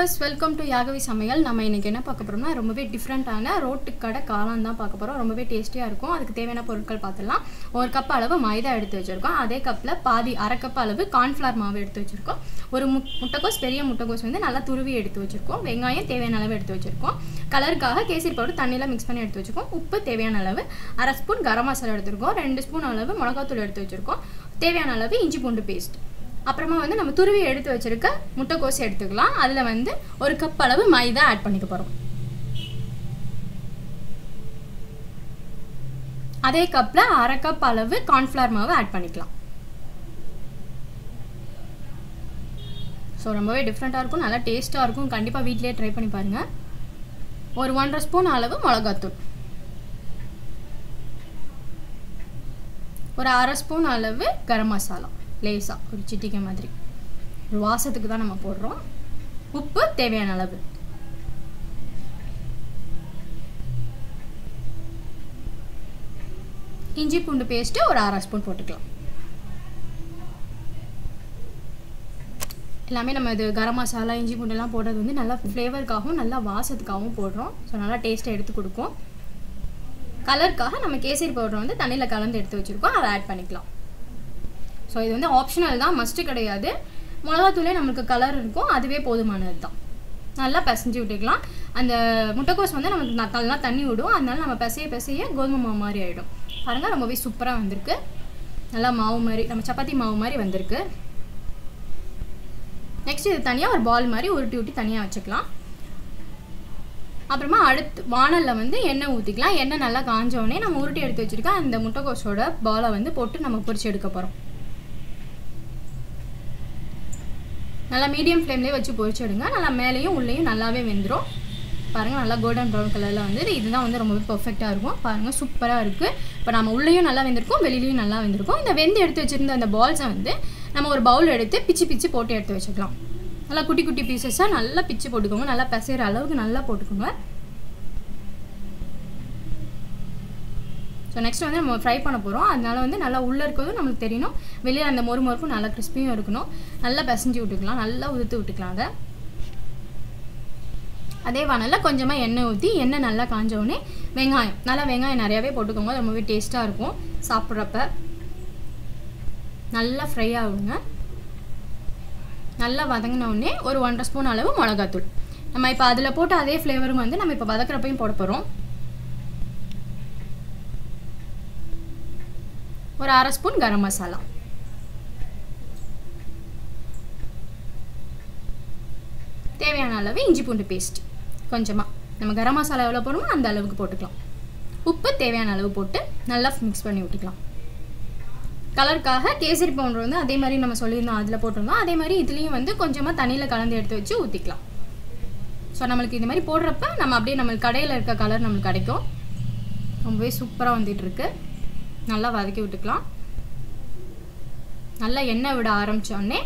viewers welcome to யாகவி சமையல் நம்ம இன்னைக்கு என்ன பார்க்க போறோம்னா ரொம்பவே டிஃப்ரெண்ட்டான ரோட்டு கடை காளான் தான் பார்க்க போகிறோம் ரொம்பவே டேஸ்டியாக இருக்கும் அதுக்கு தேவையான பொருட்கள் பார்த்துடலாம் ஒரு கப் அளவு மைதா எடுத்து வச்சுருக்கோம் அதே கப்பில் பாதி அரை கப் அளவு கார்ன்ஃப்ளவர் மாவு எடுத்து வச்சுருக்கோம் ஒரு முட் முட்டைக்கோஸ் பெரிய முட்டைக்கோஸ் வந்து நல்லா துருவி எடுத்து வச்சுருக்கோம் வெங்காயம் தேவையான அளவு எடுத்து வச்சுருக்கோம் கலருக்காக கேசரி பவுடர் தண்ணியில் மிக்ஸ் பண்ணி எடுத்து வச்சுருக்கோம் உப்பு தேவையான அளவு அரை ஸ்பூன் கரம் மசாலா எடுத்துருக்கோம் ரெண்டு ஸ்பூன் அளவு மிளகாத்தூள் எடுத்து வச்சுருக்கோம் தேவையான அளவு இஞ்சி பூண்டு பேஸ்ட் அப்புறமா வந்து நம்ம துருவி எடுத்து வச்சிருக்க முட்டைக்கோஸ் எடுத்துக்கலாம் அதில் வந்து ஒரு கப் அளவு மைதா ஆட் பண்ணிக்க போகிறோம் அதே கப்பில் அரை கப் அளவு கார்ன்ஃப்ளவர் மாவு ஆட் பண்ணிக்கலாம் ஸோ ரொம்பவே டிஃப்ரெண்ட்டாக இருக்கும் நல்லா டேஸ்ட்டாக இருக்கும் கண்டிப்பாக வீட்டிலேயே ட்ரை பண்ணி பாருங்கள் ஒரு ஒன்றரை ஸ்பூன் அளவு மிளகாத்தூள் ஒரு அரை ஸ்பூன் அளவு கரம் மசாலா லேசாக ஒரு சிட்டிக்கை மாதிரி ஒரு வாசத்துக்கு தான் நம்ம போடுறோம் உப்பு தேவையான அளவு இஞ்சி பூண்டு பேஸ்ட்டு ஒரு அரை ஸ்பூன் போட்டுக்கலாம் எல்லாமே நம்ம இது கரம் மசாலா இஞ்சி பூண்டெல்லாம் போடுறது வந்து நல்லா ஃப்ளேவருக்காகவும் நல்லா வாசத்துக்காகவும் போடுறோம் ஸோ நல்லா டேஸ்ட்டை எடுத்து கொடுக்கும் கலருக்காக நம்ம கேசரி பவுடர் வந்து தண்ணியில் கலந்து எடுத்து வச்சுருக்கோம் அதை ஆட் பண்ணிக்கலாம் ஸோ இது வந்து ஆப்ஷனல் தான் மஸ்ட்டு கிடையாது மிளகாத்தூளே நம்மளுக்கு கலர் இருக்கும் அதுவே போதுமானது தான் நல்லா பிசைஞ்சு விட்டுக்கலாம் அந்த முட்டைக்கோஸ் வந்து நமக்கு ந- நல்லா தண்ணி விடும் அதனால நம்ம பிசைய பிசைய கோதுமை மாவு மாதிரி ஆகிடும் பாருங்கள் ரொம்பவே சூப்பராக வந்திருக்கு நல்லா மாவு மாதிரி நம்ம சப்பாத்தி மாவு மாதிரி வந்திருக்கு நெக்ஸ்ட் இது தனியாக ஒரு பால் மாதிரி உருட்டி உருட்டி தனியாக வச்சுக்கலாம் அப்புறமா அடுத்து வானலில் வந்து எண்ணெய் ஊற்றிக்கலாம் எண்ணெய் நல்லா காஞ்ச உடனே நம்ம உருட்டி எடுத்து வச்சிருக்க அந்த முட்டைக்கோஸோட பாலை வந்து போட்டு நம்ம பொரிச்சு எடுக்க போகிறோம் நல்லா மீடியம் ஃப்ளேம்லேயே வச்சு பொரிச்சிடுங்க நல்லா மேலேயும் உள்ளேயும் நல்லாவே வெந்துடும் பாருங்கள் நல்லா கோல்டன் ப்ரௌன் கலரில் வந்து இதுதான் வந்து ரொம்பவே பர்ஃபெக்டாக இருக்கும் பாருங்கள் சூப்பராக இருக்குது இப்போ நம்ம உள்ளேயும் நல்லா வெந்திருக்கும் வெளியிலையும் நல்லா வெந்திருக்கும் இந்த வெந்து எடுத்து வச்சுருந்த அந்த பால்ஸை வந்து நம்ம ஒரு பவுல் எடுத்து பிச்சு பிச்சு போட்டு எடுத்து வச்சுக்கலாம் நல்லா குட்டி குட்டி பீசஸாக நல்லா பிச்சு போட்டுக்கோங்க நல்லா பிசைகிற அளவுக்கு நல்லா போட்டுக்கோங்க ஸோ நெக்ஸ்ட் வந்து நம்ம ஃப்ரை பண்ண போகிறோம் அதனால வந்து நல்லா உள்ளே இருக்கிறதும் நம்மளுக்கு தெரியணும் வெளியே அந்த மொறு மொறுப்பும் நல்லா கிறிஸ்பியும் இருக்கணும் நல்லா பிசைஞ்சு விட்டுக்கலாம் நல்லா உதுத்து விட்டுக்கலாம் அதை அதே வானலில் கொஞ்சமாக எண்ணெய் ஊற்றி எண்ணெய் நல்லா காஞ்ச உடனே வெங்காயம் நல்லா வெங்காயம் நிறையாவே போட்டுக்கோங்க ரொம்பவே டேஸ்ட்டாக இருக்கும் சாப்பிட்றப்ப நல்லா ஃப்ரை ஆகுங்க நல்லா வதங்கின உடனே ஒரு ஒன்றரை ஸ்பூன் அளவு மிளகாத்தூள் நம்ம இப்போ அதில் போட்ட அதே ஃப்ளேவரும் வந்து நம்ம இப்போ வதக்குறப்பையும் போட போகிறோம் ஒரு அரை ஸ்பூன் கரம் மசாலா தேவையான அளவு இஞ்சி பூண்டு பேஸ்ட் கொஞ்சமாக நம்ம கரம் மசாலா எவ்வளோ போடுமோ அந்த அளவுக்கு போட்டுக்கலாம் உப்பு தேவையான அளவு போட்டு நல்லா மிக்ஸ் பண்ணி விட்டுக்கலாம் கலருக்காக கேசரி பவுடர் வந்து அதே மாதிரி நம்ம சொல்லியிருந்தோம் அதில் போட்டிருந்தோம் அதே மாதிரி இதுலேயும் வந்து கொஞ்சமாக தண்ணியில் கலந்து எடுத்து வச்சு ஊற்றிக்கலாம் ஸோ நம்மளுக்கு இந்த மாதிரி போடுறப்ப நம்ம அப்படியே நம்மளுக்கு கடையில் இருக்க கலர் நம்மளுக்கு கிடைக்கும் ரொம்பவே சூப்பராக வந்துட்டு இருக்கு நல்லா வதக்கி விட்டுக்கலாம் நல்லா எண்ணெய் விட ஆரம்பித்தோடனே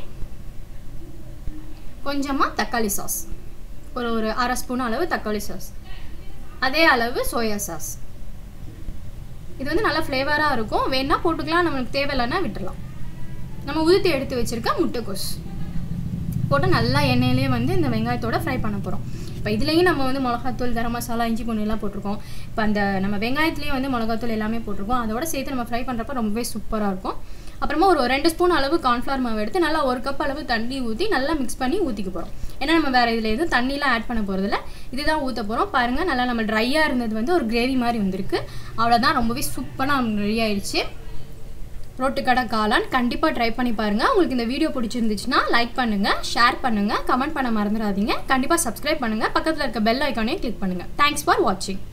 கொஞ்சமாக தக்காளி சாஸ் ஒரு ஒரு அரை ஸ்பூன் அளவு தக்காளி சாஸ் அதே அளவு சோயா சாஸ் இது வந்து நல்லா ஃப்ளேவராக இருக்கும் வேணா போட்டுக்கலாம் நம்மளுக்கு தேவையில்லைன்னா விட்டுறலாம் நம்ம உதுத்தி எடுத்து வச்சிருக்க முட்டைக்கோஸ் போட்டு நல்லா எண்ணெயிலே வந்து இந்த வெங்காயத்தோட ஃப்ரை பண்ண போகிறோம் இப்போ இதுலேயும் நம்ம வந்து மிளகாத்தூள் கரம் மசாலா இஞ்சி பூண்டு எல்லாம் போட்டிருக்கோம் இப்போ அந்த நம்ம வெங்காயத்துலேயும் வந்து மிளகாத்தூள் எல்லாமே போட்டிருக்கோம் அதோட சேர்த்து நம்ம ஃப்ரை பண்ணுறப்ப ரொம்பவே சூப்பராக இருக்கும் அப்புறமா ஒரு ரெண்டு ஸ்பூன் அளவு கார்ன்ஃப்ளவர் மாவு எடுத்து நல்லா ஒரு கப் அளவு தண்ணி ஊற்றி நல்லா மிக்ஸ் பண்ணி ஊற்றிக்க போகிறோம் ஏன்னா நம்ம வேறு இதில் எதுவும் தண்ணிலாம் ஆட் பண்ண போகிறதில்ல இதுதான் ஊற்ற போகிறோம் பாருங்கள் நல்லா நம்ம ட்ரையாக இருந்தது வந்து ஒரு கிரேவி மாதிரி வந்திருக்கு அவ்வளோதான் ரொம்பவே சூப்பராக ரெடி ஆயிடுச்சு ரோட்டுக்கடை காளான் கண்டிப்பாக ட்ரை பண்ணி பாருங்கள் உங்களுக்கு இந்த வீடியோ பிடிச்சிருந்துச்சுன்னா லைக் பண்ணுங்கள் ஷேர் பண்ணுங்கள் கமெண்ட் பண்ண மறந்துடாதீங்க கண்டிப்பாக சப்ஸ்கிரைப் பண்ணுங்கள் பக்கத்தில் இருக்க பெல் ஐக்கானையும் கிளிக் பண்ணுங்கள் தேங்க்ஸ் ஃபார் வாட்சிங்